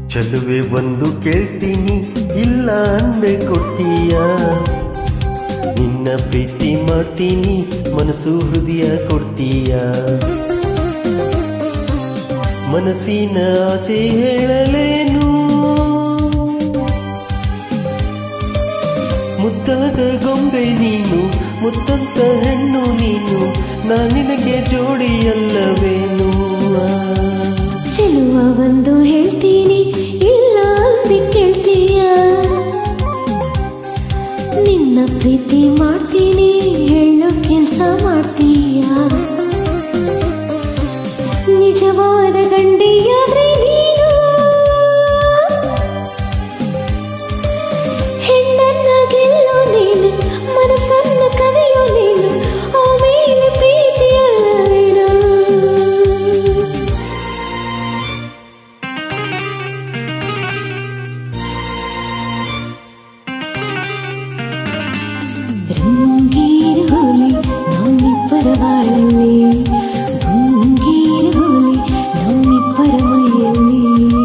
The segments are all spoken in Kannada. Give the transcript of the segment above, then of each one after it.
ಚಲುವೆ ಒಂದು ಕೇಳ್ತೀನಿ ಇಲ್ಲ ಅಂದೆ ಕೊಡ್ತೀಯ ನಿನ್ನ ಪ್ರೀತಿ ಮಾಡ್ತೀನಿ ಮನಸ್ಸು ಹೃದಯ ಕೊಡ್ತೀಯ ಮನಸ್ಸಿನ ಆಸೆ ಹೇಳಲೇನು ಮುದ್ದಾದ ಗೊಂಬೆ ನೀನು ಮುತ್ತಂತ ಹೆಣ್ಣು ನೀನು ನಾ ನಿನಗೆ ಜೋಡಿಯಲ್ಲವೇನು ಚೆಲುವ ಒಂದು ಹೇಳ್ತೀನಿ ಇಲ್ಲ ಅಂದೆ ಕೇಳ್ತೀಯ ನಿನ್ನ ಪ್ರೀತಿ ಮಾಡ್ತೀನಿ ಹೇಳೋ ಕೆಲಸ ಮಾಡ್ತೀಯ ನಿಜವಾದ ಗಂಡಿಯಾದ್ರೆ ನೀನು ಹೆಣ್ಣನ್ನ ಗೆಲ್ಲೋ ನೀನು ಮನಸ್ಸನ್ನ ಕದಿಯೋ ನೀನು ಆಮೇಲೆ ಪ್ರೀತಿಯಲ್ಲವೇನು ರಂಗೀರ ಹೋಲಿ ನಮ್ಮಿಬ್ಬರ ಬಾಳಲ್ಲಿ ರಂಗೀರ ಹೋಲಿ ನಮ್ಮಿಬ್ಬರ ಮೈಯಲ್ಲಿ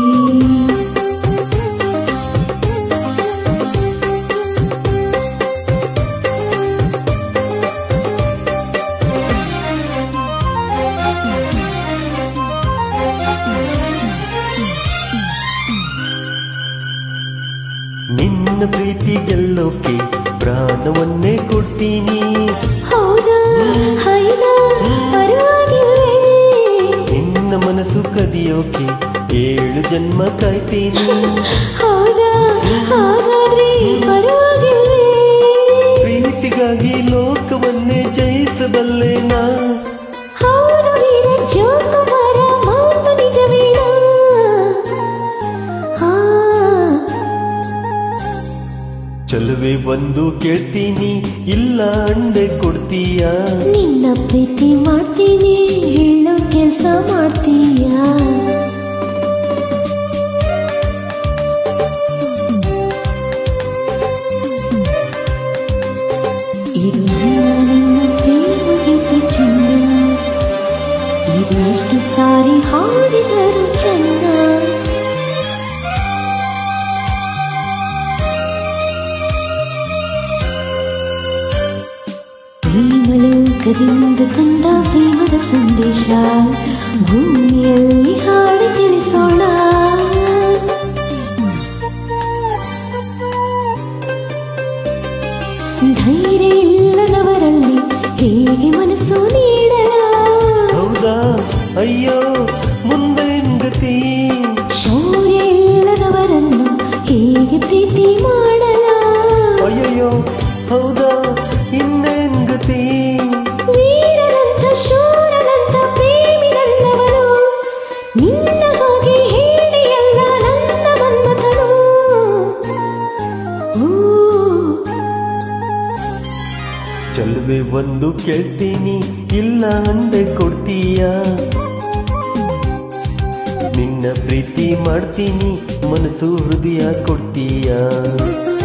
ನಿನ್ನ ಪ್ರೀತಿ ಗೆಲ್ಲೋಕೆ ಪ್ರಾಣವನ್ನೇ ಕೊಡ್ತೀನಿ ಹೌದಾ ಹೈದಾ ಪರವಾಗಿಲ್ವೇ ನಿನ್ನ ಮನಸ್ಸು ಕದಿಯೋಕೆ ಏಳು ಜನ್ಮ ಕಾಯ್ತೀನಿ ಹೌದಾ ಹಾಗಾದ್ರೆ ಪರವಾಗಿಲ್ವೇ ಪ್ರೀತಿಗಾಗಿ ಲೋಕವನ್ನೇ ಜಯಿಸಬಲ್ಲೆ ನಾ ಹೌದು ವೀರ ಜೋಕುಮಾರ ಮಾತು ನಿಜವೀರ ಆ ಚಲುವೆ ಬಂದು ಕೇಳ್ತೀನಿ ಇಲ್ಲ ಅಂದೆ ಕೊಡ್ತೀಯ ನಿನ್ನ ಪ್ರೀತಿ ಮಾಡ್ತೀನಿ ಹೇಳೋ ಕೆಲಸ ಮಾಡ್ತೀಯ ಇದು ನನ್ನ ನಿನ್ನ ಪ್ರೇಮ ಗೀತೆ ಚಂದ ಇದು ಎಷ್ಟು ಸಾರಿ ಹಾಡಿದರು ಚಂದ ಪ್ರೇಮಲೋಕದಿಂದ ತಂದ ಪ್ರೇಮದ ಸಂದೇಶ ಭೂಮಿಯಲ್ಲಿ ಹಾಡಿ ತಿಳಿಸೋಣ ಧೈರ್ಯ ಇಲ್ಲದವರಲ್ಲಿ ಹೇಗೆ ಮನಸ್ಸು ನೀಡಲ ಹೌದಾ ಅಯ್ಯೋ ಮುಂದೆ ಗತಿ ಶೌರ್ಯ ಇಲ್ಲದವರನ್ನು ಹೇಗೆ ಪ್ರೀತಿ ಮಾಡಲ ಅಯ್ಯಯ್ಯೋ ಹೌದಾ ಇನ್ನೇನ್ ಗತಿ ವೀರನಂಥ ಶೂರನಂಥ ಪ್ರೇಮಿ ನನ್ನವನು ನಿನ್ನ ಹಾಗೆ ಹೇಳಿಯಲ್ಲ ನನ್ನ ಮನ್ಮಥನು ಓ ಚಲುವೆ ಒಂದು ಕೇಳ್ತೀನಿ ಇಲ್ಲ ಅಂದೆ ಕೊಡ್ತೀಯ ನಿನ್ನ ಪ್ರೀತಿ ಮಾಡ್ತೀನಿ ಮನಸ್ಸು ಹೃದಯ ಕೊಡ್ತೀಯ